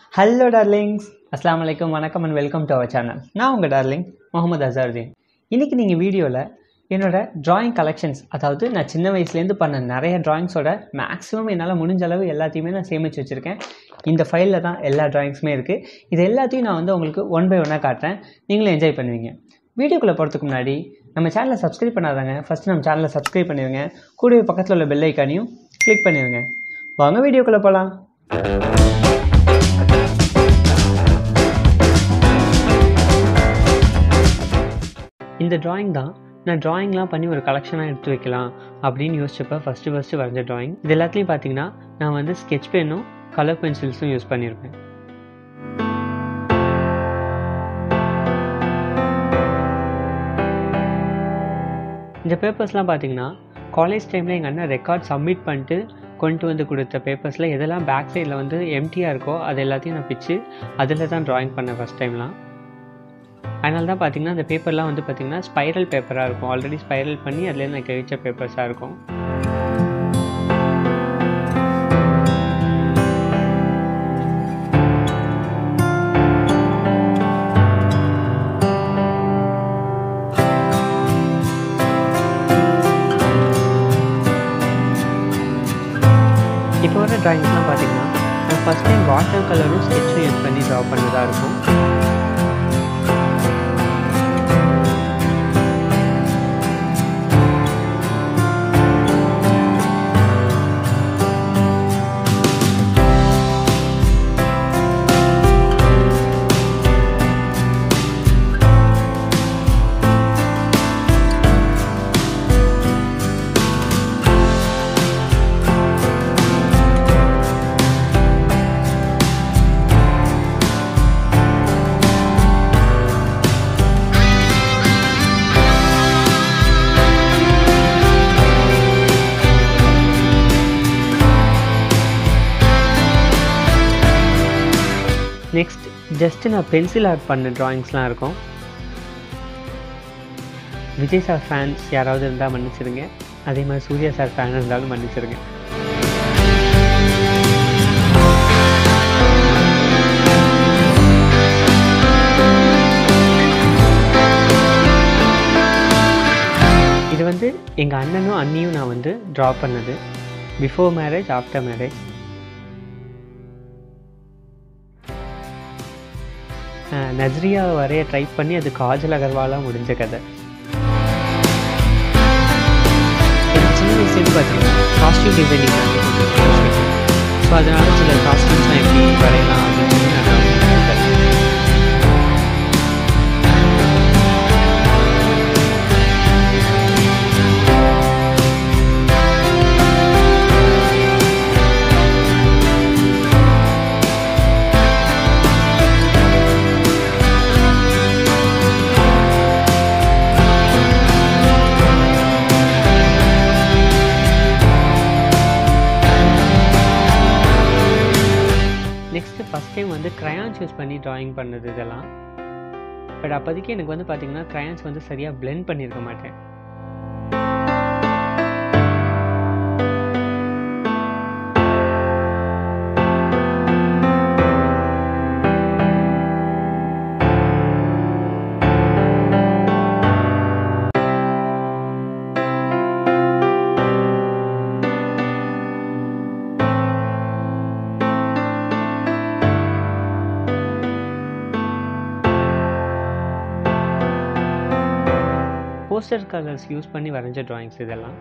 Hello darlings அஸ்ஸலாமு அலைக்கும் வணக்கம் and welcome to our channel நான் உங்கள் டார்லிங் முகமது அசாருதீன் இன்றைக்கி நீங்கள் வீடியோவில் என்னோட டிராயிங் கலெக்ஷன்ஸ் அதாவது நான் சின்ன வயசுலேருந்து பண்ண நிறைய டிராயிங்ஸோட மேக்ஸிமம் என்னால் முடிஞ்ச அளவு எல்லாத்தையுமே நான் சேமித்து வச்சுருக்கேன் இந்த ஃபைலில் தான் எல்லா டிராயிங்ஸுமே இருக்குது இது எல்லாத்தையும் நான் வந்து உங்களுக்கு ஒன் பை ஒன்னாக காட்டுறேன் நீங்களும் என்ஜாய் பண்ணுவீங்க வீடியோக்குள்ளே போகிறதுக்கு முன்னாடி நம்ம சேனலை சப்ஸ்கிரைப் பண்ணாதாங்க ஃபஸ்ட்டு நம்ம சேனலை சப்ஸ்கிரைப் பண்ணிடுங்க கூடவே பக்கத்தில் உள்ள பெல் ஐக்கானையும் கிளிக் பண்ணிடுங்க வாங்க வீடியோக்குள்ளே போகலாம் இந்த டிராயிங் தான் நான் டிராயிங்லாம் பண்ணி ஒரு கலெக்ஷனாக எடுத்து வைக்கலாம் அப்படின்னு யோசிச்சப்போ ஃபஸ்ட்டு ஃபஸ்ட்டு வரைஞ்ச டிராயிங் இது எல்லாத்துலேயும் பார்த்தீங்கன்னா நான் வந்து ஸ்கெட்ச் பென்னும் கலர் பென்சில்ஸும் யூஸ் பண்ணியிருப்பேன் இந்த பேப்பர்ஸ்லாம் பார்த்தீங்கன்னா காலேஜ் டைமில் எங்கள் அண்ணன் ரெக்கார்ட் சப்மிட் பண்ணிட்டு கொண்டு வந்து கொடுத்த பேப்பர்ஸில் எதெல்லாம் பேக் சைடில் வந்து எம்டியாக இருக்கோ அது எல்லாத்தையும் நான் பிச்சு அதில் தான் ட்ராயிங் பண்ணேன் ஃபஸ்ட் டைம்லாம் அதனால தான் பார்த்தீங்கன்னா அந்த பேப்பர்லாம் வந்து பார்த்தீங்கன்னா ஸ்பைரல் பேப்பராக இருக்கும் ஆல்ரெடி ஸ்பைரல் பண்ணி அதுலேருந்து நான் கழிச்ச பேப்பர்ஸாக இருக்கும் இப்போ வர ட்ராயிங்ஸ்லாம் பார்த்தீங்கன்னா நான் ஃபஸ்ட் டைம் வாட்டர் கலரும் ஸ்கெட்சும் யூஸ் பண்ணி ட்ரா பண்ணதாக இருக்கும் நெக்ஸ்ட் ஜஸ்ட்டு நான் பென்சில் ஆர்ட் பண்ண ட்ராயிங்ஸ்லாம் இருக்கும் விஜய் சார் ஃபேன்ஸ் யாராவது இருந்தால் மன்னிச்சிடுங்க அதே மாதிரி சூர்யா சார் ஃபேன் இருந்தாலும் மன்னிச்சிடுங்க இது வந்து எங்கள் அண்ணனும் அண்ணியும் நான் வந்து ட்ரா பண்ணது before marriage after marriage Nazriya வரைய ட்ரை பண்ணி அது காஜல் அகர்வாலாக முடிஞ்ச கதை எனக்கு சின்ன வயசுலேருந்து பார்த்தீங்கன்னா காஸ்டியூம் டிசைனிங் ஸோ அதனால் சில காஸ்டியூம்ஸ்லாம் எப்படி வரையலாம் அப்படின்னு சொல்லி நான் கற்றுக்கிட்டேன். நெக்ஸ்ட்டு ஃபஸ்ட் டைம் வந்து க்ரையான்ஸ் யூஸ் பண்ணி ட்ராயிங் பண்ணது இதெல்லாம் பட் அப்போதைக்கு எனக்கு வந்து பார்த்தீங்கன்னா க்ரையான்ஸ் வந்து சரியாக blend பண்ணியிருக்க மாட்டேன் போஸ்டர் கலர்ஸ் யூஸ் பண்ணி வரைஞ்ச ட்ராயிங்ஸ் இதெல்லாம்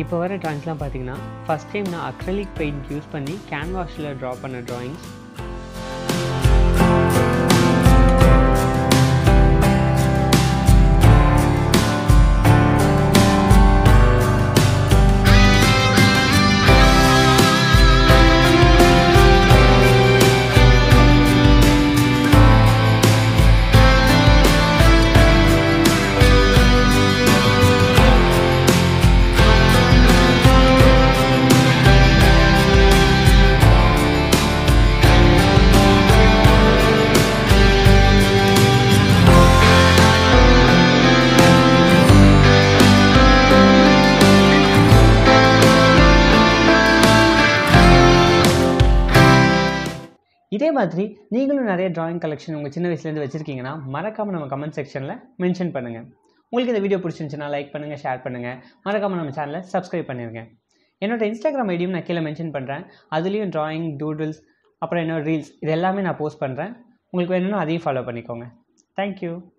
இப்போ வர ட்ராயிங்ஸ்லாம் பார்த்தீங்கன்னா ஃபஸ்ட் டைம் நான் அக்ரலிக் பெயிண்ட் யூஸ் பண்ணி கேன்வாஷில் ட்ரா பண்ண ட்ராயிங்ஸ் இதே மாதிரி நீங்களும் நிறைய டிராயிங் கலெக்ஷன் உங்கள் சின்ன வயசுலேருந்து வச்சுருக்கீங்கன்னா மறக்காமல் நம்ம கமெண்ட் செக்ஷனில் மென்ஷன் பண்ணுங்கள் உங்களுக்கு இந்த வீடியோ பிடிச்சிருந்துச்சுன்னா லைக் பண்ணுங்கள் ஷேர் பண்ணுங்கள் மறக்காமல் நம்ம சேனலை சப்ஸ்கிரைப் பண்ணிருங்க என்னோட இன்ஸ்டாகிராம் ஐடியும் நான் கீழே மென்ஷன் பண்ணுறேன் அதுலேயும் டிராயிங் டூடுல்ஸ் அப்புறம் என்னோட ரீல்ஸ் இது எல்லாமே நான் போஸ்ட் பண்ணுறேன் உங்களுக்கு வேணும்னா அதையும் ஃபாலோ பண்ணிக்கோங்க தேங்க்யூ